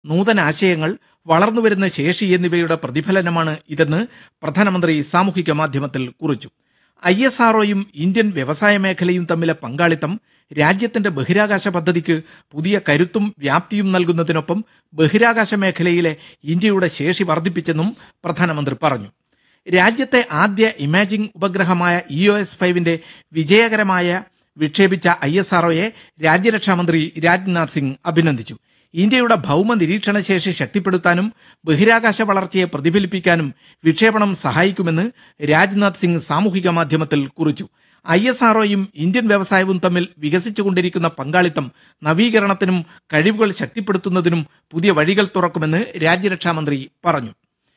നൂതനാശയങ്ങൾ വളർന്നുവരുന്ന ശേഷി എന്നിവയുടെ പ്രതിഫലനമാണ് ഇതെന്ന് പ്രധാനമന്ത്രി സാമൂഹിക മാധ്യമത്തിൽ കുറിച്ചു ഐ എസ് ആർഒയും ഇന്ത്യൻ വ്യവസായ മേഖലയും തമ്മിലെ പങ്കാളിത്തം രാജ്യത്തിന്റെ ബഹിരാകാശ പദ്ധതിക്ക് പുതിയ കരുത്തും വ്യാപ്തിയും നൽകുന്നതിനൊപ്പം ബഹിരാകാശ മേഖലയിലെ ഇന്ത്യയുടെ ശേഷി വർദ്ധിപ്പിച്ചെന്നും പ്രധാനമന്ത്രി പറഞ്ഞു രാജ്യത്തെ ആദ്യ ഇമാജിംഗ് ഉപഗ്രഹമായ ഇ ഒ എസ് ഫൈവിന്റെ വിജയകരമായ വിക്ഷേപിച്ച ഐ എസ് ആർഒയെ രാജ്യരക്ഷാമന്ത്രി രാജ്നാഥ് സിംഗ് അഭിനന്ദിച്ചു ഇന്ത്യയുടെ ഭൗമ നിരീക്ഷണ ശേഷി ശക്തിപ്പെടുത്താനും ബഹിരാകാശ വളർച്ചയെ പ്രതിഫലിപ്പിക്കാനും വിക്ഷേപണം സഹായിക്കുമെന്ന് രാജ്നാഥ് സിംഗ് സാമൂഹിക മാധ്യമത്തിൽ കുറിച്ചു ഐ എസ് ആർഒയും ഇന്ത്യൻ വ്യവസായവും തമ്മിൽ വികസിച്ചുകൊണ്ടിരിക്കുന്ന പങ്കാളിത്തം നവീകരണത്തിനും കഴിവുകൾ ശക്തിപ്പെടുത്തുന്നതിനും പുതിയ വഴികൾ തുറക്കുമെന്ന് രാജ്യരക്ഷാമന്ത്രി പറഞ്ഞു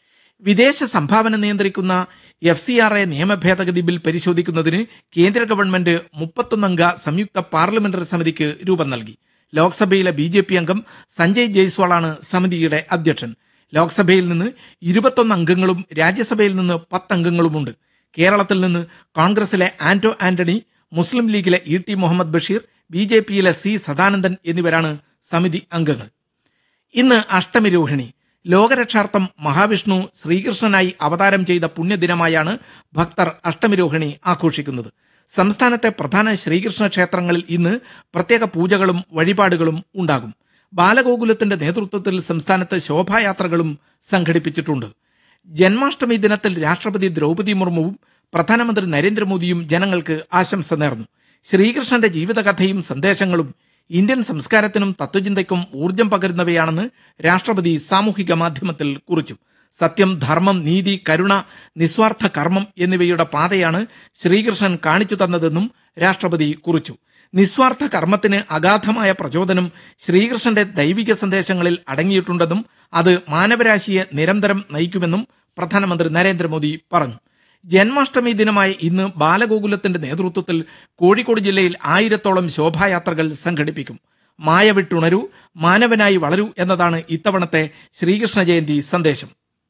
വിദേശ സംഭാവന നിയന്ത്രിക്കുന്ന എഫ് സി ആർ എ നിയമ ഭേദഗതി ബിൽ പരിശോധിക്കുന്നതിന് കേന്ദ്ര ഗവൺമെന്റ് മുപ്പത്തൊന്നംഗ സംയുക്ത പാർലമെന്ററി സമിതിക്ക് രൂപം നൽകി ലോക്സഭയിലെ ബി ജെ പി അംഗം സഞ്ജയ് ജയ്സ്വാളാണ് സമിതിയുടെ അധ്യക്ഷൻ ലോക്സഭയിൽ നിന്ന് ഇരുപത്തൊന്ന് അംഗങ്ങളും രാജ്യസഭയിൽ നിന്ന് പത്ത് അംഗങ്ങളുമുണ്ട് കേരളത്തിൽ നിന്ന് കോൺഗ്രസിലെ ആന്റോ ആന്റണി മുസ്ലിം ലീഗിലെ E T Muhammad Basheer B J പിയിലെ സി സദാനന്ദൻ എന്നിവരാണ് സമിതി അംഗങ്ങൾ ഇന്ന് അഷ്ടമി രോഹിണി ലോകരക്ഷാർത്ഥം മഹാവിഷ്ണു ശ്രീകൃഷ്ണനായി അവതാരം ചെയ്ത പുണ്യദിനമായാണ് ഭക്തർ അഷ്ടമി രോഹിണി ആഘോഷിക്കുന്നത് സംസ്ഥാനത്തെ പ്രധാന ശ്രീകൃഷ്ണ ക്ഷേത്രങ്ങളിൽ ഇന്ന് പ്രത്യേക പൂജകളും വഴിപാടുകളും ഉണ്ടാകും ബാലഗോകുലത്തിന്റെ നേതൃത്വത്തിൽ സംസ്ഥാനത്ത് ശോഭായാത്രകളും സംഘടിപ്പിച്ചിട്ടുണ്ട് ജന്മാഷ്ടമി ദിനത്തിൽ രാഷ്ട്രപതി ദ്രൗപദി മുർമുവും പ്രധാനമന്ത്രി നരേന്ദ്രമോദിയും ജനങ്ങൾക്ക് ആശംസ നേർന്നു ശ്രീകൃഷ്ണന്റെ ജീവിതകഥയും സന്ദേശങ്ങളും ഇന്ത്യൻ സംസ്കാരത്തിനും തത്വചിന്തയ്ക്കും ഊർജം പകരുന്നവയാണെന്ന് രാഷ്ട്രപതി സാമൂഹിക മാധ്യമത്തിൽ കുറിച്ചു സത്യം ധർമ്മം നീതി കരുണ നിസ്വാർത്ഥ കർമ്മം എന്നിവയുടെ പാതയാണ് ശ്രീകൃഷ്ണൻ കാണിച്ചു തന്നതെന്നും രാഷ്ട്രപതി കുറിച്ചു നിസ്വാർത്ഥ കർമ്മത്തിന് അഗാധമായ പ്രചോദനം ശ്രീകൃഷ്ണന്റെ ദൈവിക സന്ദേശങ്ങളിൽ അടങ്ങിയിട്ടുണ്ടെന്നും അത് മാനവരാശിയെ നിരന്തരം നയിക്കുമെന്നും പ്രധാനമന്ത്രി നരേന്ദ്രമോദി പറഞ്ഞു ജന്മാഷ്ടമി ദിനമായ ഇന്ന് ബാലഗോകുലത്തിന്റെ നേതൃത്വത്തിൽ കോഴിക്കോട് ജില്ലയിൽ ആയിരത്തോളം ശോഭായാത്രകൾ സംഘടിപ്പിക്കും മായ വിട്ടുണരൂ മാനവനായി വളരൂ എന്നതാണ് ഇത്തവണത്തെ ശ്രീകൃഷ്ണ ജയന്തി സന്ദേശം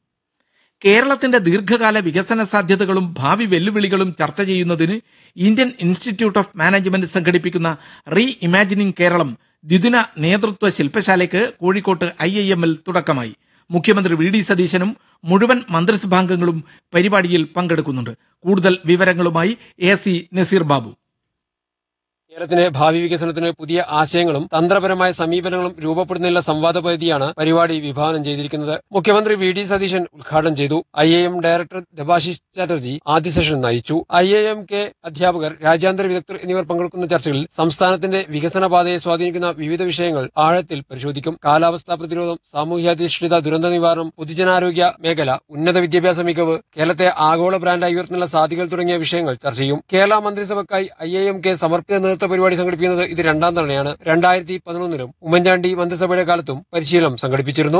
കേരളത്തിന്റെ ദീർഘകാല വികസന സാധ്യതകളും ഭാവി വെല്ലുവിളികളും ചർച്ച ചെയ്യുന്നതിന് ഇന്ത്യൻ ഇൻസ്റ്റിറ്റ്യൂട്ട് ഓഫ് മാനേജ്മെന്റ് സംഘടിപ്പിക്കുന്ന റീ ഇമാജിനിംഗ് കേരളം ദ്വിദിന നേതൃത്വ ശില്പശാലയ്ക്ക് കോഴിക്കോട്ട് ഐ ഐ എമ്മിൽ തുടക്കമായി മുഖ്യമന്ത്രി വി ഡി സതീശനും മുഴുവൻ മന്ത്രിസഭാംഗങ്ങളും പരിപാടിയിൽ പങ്കെടുക്കുന്നുണ്ട് കൂടുതൽ വിവരങ്ങളുമായി എ സി നസീർ ബാബു കേരളത്തിന്റെ ഭാവി വികസനത്തിന് പുതിയ ആശയങ്ങളും തന്ത്രപരമായ സമീപനങ്ങളും രൂപപ്പെടുന്നതിനുള്ള സംവാദ പദ്ധതിയാണ് പരിപാടി വിഭാവനം ചെയ്തിരിക്കുന്നത് മുഖ്യമന്ത്രി വി ഡി സതീശൻ ഉദ്ഘാടനം ചെയ്തു I A M director Debashish Chatterjee ആദ്യ സെഷൻ നയിച്ചു ഐ എ എം കെ അധ്യാപകർ രാജ്യാന്തര വിദഗ്ധർ എന്നിവർ പങ്കെടുക്കുന്ന ചർച്ചകളിൽ സംസ്ഥാനത്തിന്റെ വികസന പാതയെ സ്വാധീനിക്കുന്ന വിവിധ വിഷയങ്ങൾ ആഴത്തിൽ പരിശോധിക്കും കാലാവസ്ഥാ പ്രതിരോധം സാമൂഹ്യാധിഷ്ഠിത ദുരന്ത നിവാരണം പൊതുജനാരോഗ്യ മേഖല ഉന്നത വിദ്യാഭ്യാസ മികവ് കേരളത്തെ ആഗോള ബ്രാൻഡായി ഉയർത്തുന്ന സാധ്യതകൾ തുടങ്ങിയ വിഷയങ്ങൾ ചർച്ച ചെയ്യും കേരള മന്ത്രിസഭയ്ക്കായി ഐ എ എം കെ സമർപ്പിത നേതൃത്വ പരിപാടി സംഘടിപ്പിക്കുന്നത് ഇത് രണ്ടാം തവണയാണ് രണ്ടായിരത്തി പതിനൊന്നിലും ഉമ്മൻചാണ്ടി മന്ത്രിസഭയുടെ കാലത്തും പരിശീലനം സംഘടിപ്പിച്ചിരുന്നു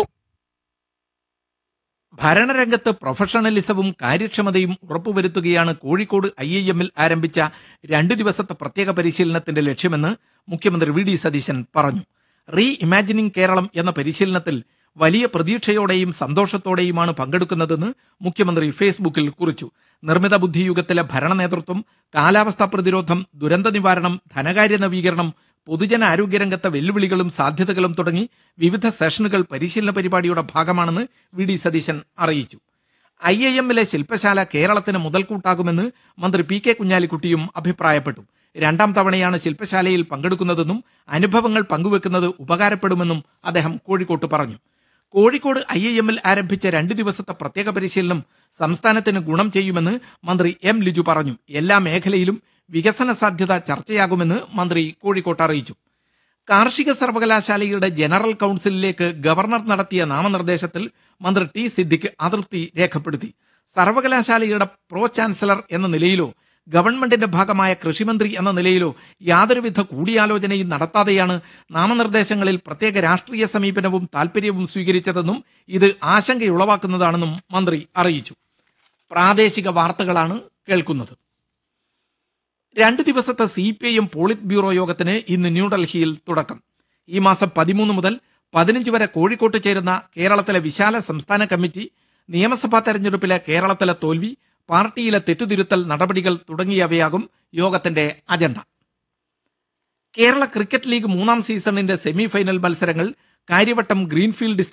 ഭരണരംഗത്ത് പ്രൊഫഷണലിസവും കാര്യക്ഷമതയും ഉറപ്പുവരുത്തുകയാണ് കോഴിക്കോട് ഐ ഐ എമ്മിൽ ആരംഭിച്ച രണ്ടു ദിവസത്തെ പ്രത്യേക പരിശീലനത്തിന്റെ ലക്ഷ്യമെന്ന് മുഖ്യമന്ത്രി വി ഡി സതീശൻ പറഞ്ഞു റീ ഇമാജിനിംഗ് കേരളം എന്ന പരിശീലനത്തിൽ വലിയ പ്രതീക്ഷയോടെയും സന്തോഷത്തോടെയുമാണ് പങ്കെടുക്കുന്നതെന്ന് മുഖ്യമന്ത്രി ഫേസ്ബുക്കിൽ കുറിച്ചു നിർമ്മിത ബുദ്ധി യുഗത്തിലെ ഭരണ നേതൃത്വം കാലാവസ്ഥാ പ്രതിരോധം ദുരന്ത നിവാരണം ധനകാര്യ നവീകരണം പൊതുജന ആരോഗ്യരംഗത്തെ വെല്ലുവിളികളും സാധ്യതകളും തുടങ്ങി വിവിധ സെഷനുകൾ പരിശീലന പരിപാടിയുടെ ഭാഗമാണെന്ന് വി ഡി സതീശൻ അറിയിച്ചു ഐ ഐ എമ്മിലെ ശില്പശാല കേരളത്തിന് മുതൽക്കൂട്ടാകുമെന്ന് മന്ത്രി പി കെ കുഞ്ഞാലിക്കുട്ടിയും അഭിപ്രായപ്പെട്ടു രണ്ടാം തവണയാണ് ശില്പശാലയിൽ പങ്കെടുക്കുന്നതെന്നും അനുഭവങ്ങൾ പങ്കുവെക്കുന്നത് ഉപകാരപ്പെടുമെന്നും അദ്ദേഹം കോഴിക്കോട്ട് പറഞ്ഞു കോഴിക്കോട് ഐ ഐ എമ്മിൽ ആരംഭിച്ച രണ്ട് ദിവസത്തെ പ്രത്യേക പരിശീലനം സംസ്ഥാനത്തിന് ഗുണം ചെയ്യുമെന്ന് മന്ത്രി എം ലിജു പറഞ്ഞു എല്ലാ മേഖലയിലും വികസന സാധ്യത ചർച്ചയാകുമെന്ന് മന്ത്രി കോഴിക്കോട്ട് അറിയിച്ചു കാർഷിക സർവകലാശാലയുടെ ജനറൽ കൌൺസിലിലേക്ക് ഗവർണർ നടത്തിയ നാമനിർദ്ദേശത്തിൽ മന്ത്രി ടി സിദ്ദിഖ് അതൃപ്തി രേഖപ്പെടുത്തി സർവകലാശാലയുടെ പ്രോ ചാൻസലർ എന്ന നിലയിലോ ഗവൺമെന്റിന്റെ ഭാഗമായ കൃഷിമന്ത്രി എന്ന നിലയിലോ യാതൊരുവിധ കൂടിയാലോചനയും നടത്താതെയാണ് നാമനിർദ്ദേശങ്ങളിൽ പ്രത്യേക രാഷ്ട്രീയ സമീപനവും താൽപര്യവും സ്വീകരിച്ചതെന്നും ഇത് ആശങ്കയുളവാക്കുന്നതാണെന്നും മന്ത്രി അറിയിച്ചു പ്രാദേശിക വാർത്തകളാണ് കേൾക്കുന്നത് രണ്ട് ദിവസത്തെ C P I M polit bureau യോഗത്തിന് ഇന്ന് ന്യൂഡൽഹിയിൽ തുടക്കം ഈ മാസം പതിമൂന്ന് മുതൽ പതിനഞ്ച് വരെ കോഴിക്കോട്ട് ചേരുന്ന കേരളത്തിലെ വിശാല സംസ്ഥാന കമ്മിറ്റി നിയമസഭാ തെരഞ്ഞെടുപ്പിലെ കേരളത്തിലെ തോൽവി പാർട്ടിയിലെ തെറ്റുതിരുത്തൽ നടപടികൾ തുടങ്ങിയവയാകും യോഗത്തിന്റെ അജണ്ട കേരള ക്രിക്കറ്റ് ലീഗ് മൂന്നാം സീസണിന്റെ സെമി ഫൈനൽ മത്സരങ്ങൾ കാര്യവട്ടം ഗ്രീൻഫീൽഡ്